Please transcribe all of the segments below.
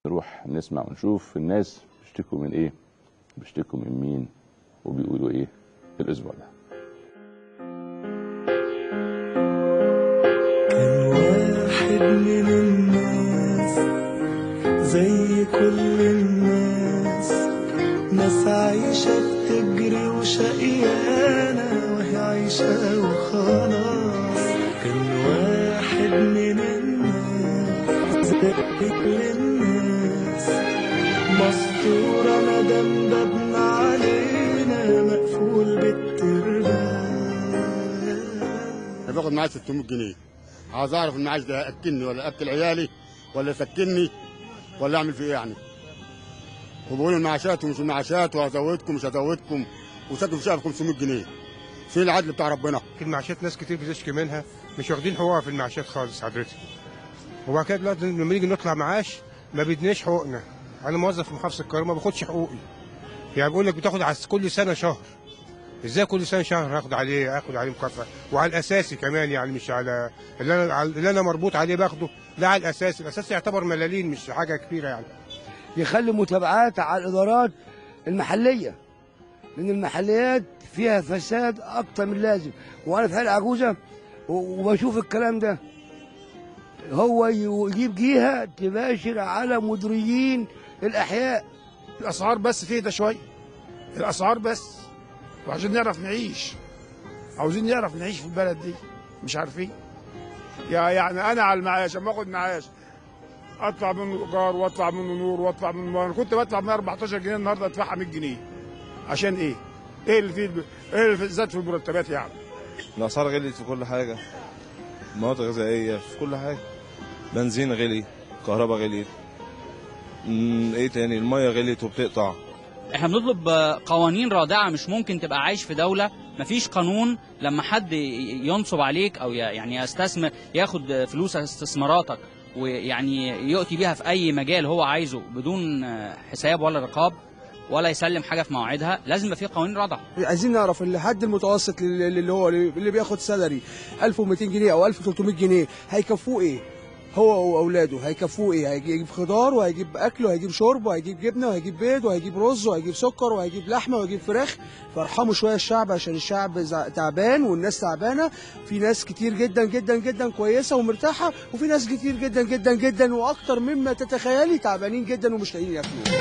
نروح نسمع ونشوف الناس بيشتكوا من ايه بيشتكوا من مين وبيقولوا ايه الاسبوع ده كان واحد من الناس زي كل الناس ناس عايشة بتجري وشقيانة وهي عايشة وخلاص كان واحد من الناس زي كل الناس مسطورة مدام بابنا علينا مقفول بالتربان انا باخد معايا 600 جنيه عاوز اعرف المعاش ده ياكلني ولا اكل عيالي ولا يسكنني ولا اعمل فيه ايه يعني وبقولوا المعاشات ومش المعاشات وهزودكم مش هزودكم وساكن في شقه ب 500 جنيه فين العدل بتاع ربنا في المعاشات ناس كتير بتشكي منها مش واخدين حقوقها في المعاشات خالص حضرتك وبعد كده دلوقتي لما نيجي نطلع معاش ما بيدناش حقوقنا انا موظف في محافظه القاهره ما باخدش حقوقي يعني بيقول لك بتاخد على كل سنه شهر ازاي كل سنه شهر هاخد عليه اخد عليه مكافاه وعلى الاساسي كمان يعني مش على اللي انا اللي انا مربوط عليه باخده لا على الاساسي الاساسي يعتبر ملالين مش حاجه كبيره يعني يخلي متابعات على الادارات المحليه لان المحليات فيها فساد اكتر من اللازم وانا في حي العجوزه و- وبشوف الكلام ده هو يجيب جهه تباشر على مديريين الاحياء الاسعار بس تهدى شويه الاسعار بس وعشان نعرف نعيش عاوزين نعرف نعيش في البلد دي مش عارفين يا يعني انا على المعاش اما اخد معاش اطلع منه ايجار واطلع منه نور واطلع منه انا كنت بدفع 114 جنيه النهارده ادفعها 100 جنيه عشان ايه؟ ايه اللي فيه ايه اللي زاد في المرتبات يعني؟ الاسعار غليت في كل حاجه مواد غذائيه في كل حاجه بنزين غلي كهرباء غليت أمم، ايه تاني الميه غليت وبتقطع احنا بنطلب آه، قوانين رادعه مش ممكن تبقى عايش في دوله مفيش قانون لما حد ي- ينصب عليك او ي- يعني يستثمر ياخد آه، فلوس استثماراتك ويعني يؤتي بيها في اي مجال هو عايزه بدون آه، حساب ولا رقاب ولا يسلم حاجه في مواعيدها لازم يبقى في قوانين رادعه عايزين نعرف الحد المتوسط اللي اللي هو اللي بياخد سالري 1200 جنيه او 1300 جنيه هيكفوه ايه؟ هو واولاده هيكفوه ايه؟ هيجيب خضار وهيجيب اكل وهيجيب شرب وهيجيب جبنه وهيجيب بيض وهيجيب رز وهيجيب سكر وهيجيب لحمه وهيجيب فراخ فارحموا شويه الشعب عشان الشعب زع- تعبان والناس تعبانه في ناس كتير جدا جدا جدا كويسه ومرتاحه وفي ناس كتير جدا جدا جدا واكتر مما تتخيلي تعبانين جدا ومش لاقيين ياكلوا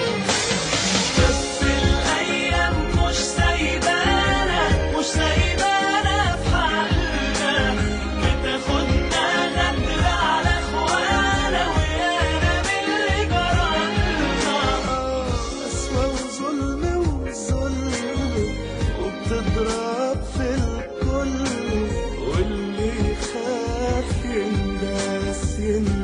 بس الأيام مش سايبانا مش سايبانا في حالنا بتاخدنا غدر على إخوانا ويانا من اللي جرالنا قسوة وظلم وظلم وبتضرب في الكل واللي يخاف ينداس ينداس